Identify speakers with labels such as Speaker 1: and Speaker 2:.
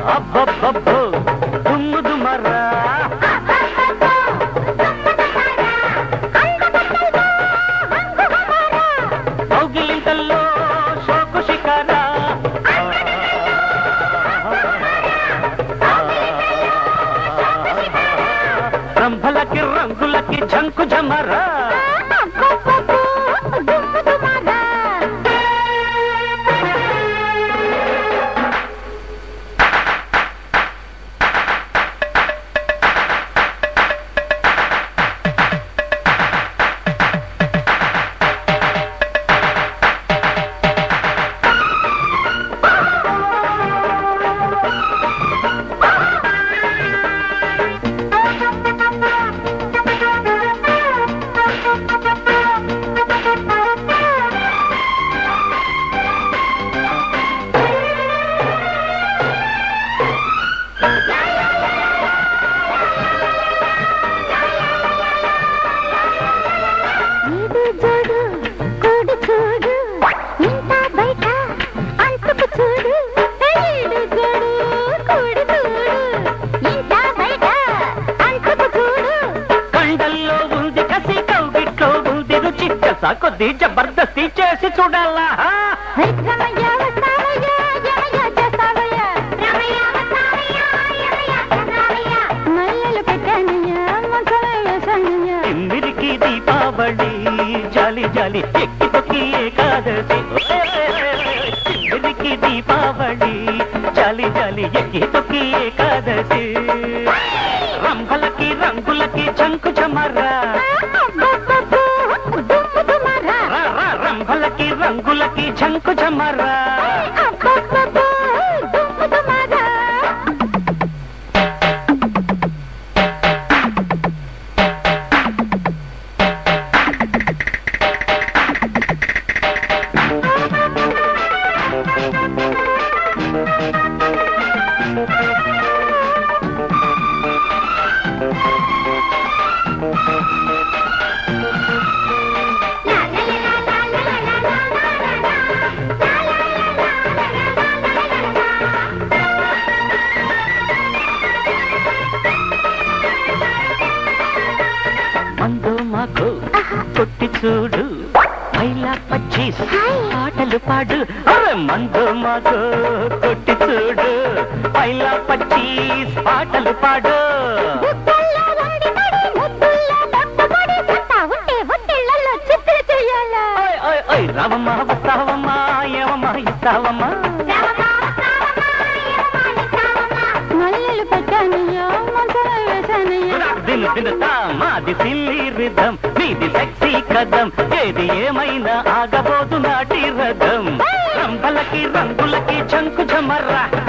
Speaker 1: అబ్బబ్బబ్బో దుమ్ము దుమరా కౌగిలింతల్లో శోకు శిఖరా రంభలకి రంగులకి ఝంకు ఝమరా
Speaker 2: ఇది జోడు కూడు చూడు ఇంత బయట అంటుకు చూడు ఈడు జోడు కూడు చూడు ఇంత బయట అంటుకు చూడు
Speaker 1: కండల్లో ఉంది కసి కౌగిట్లో ఉంది రుచి కసా కొద్ది జబర్దస్తి చేసి చూడాలా హా?
Speaker 2: రమయ్య వస్తావయ్య యమయ్య చేస్తావయ్య రమయ్య వస్తావయ్య యమయ్య చేస్తావయ్య మల్లెలు పెట్టానయ్య మంచమే వేసానయ్య
Speaker 1: తిమ్మిరికి దీపావళి జాలి జాలి ఎక్కి తొక్కి ఏకాదశి తిమ్మిరికి దీపావళి జాలి జాలి ఎక్కి తొక్కి ఏకాదశి రంభలకి రంగులకి చంకు చమరా
Speaker 2: అబ్బబ్బబ్బో, దుమ్ము దుమారా.
Speaker 1: రా, రా, రంభలకి రంగులకి చంకు చమరా
Speaker 2: అబ్బబ్బబ్బో, దుమ్ము దుమారా.
Speaker 1: మందు మాకు కొట్టి చూడు పైలా పచ్చీస్ పాటలు పాడు అరే మందు మాకు కొట్టి చూడు పైలా పచ్చీస్ పాటలు పాడు
Speaker 2: బుగ్గల్లో వండి పడి, ముద్దుల్లో పట్టుబడి, సత్తా ఉంటే ఒత్తిళ్లలో చిత్తులు చెయ్యాలా?
Speaker 1: ఓయ్ ఓయ్ ఓయ్ రావమ్మా వస్తావమ్మా ఏమమ్మా ఇస్తావమ్మా
Speaker 2: మల్లెలు పెట్టానయ్యా మంచమే వేసానయ్యా
Speaker 1: దిను దినుతా మాది సిల్లి రిధం మీది సెక్సీ కదం ఏది ఏమైనా ఆగబోదు నాటి రథం రంభలకి రంగులకి చంకు చమర్రా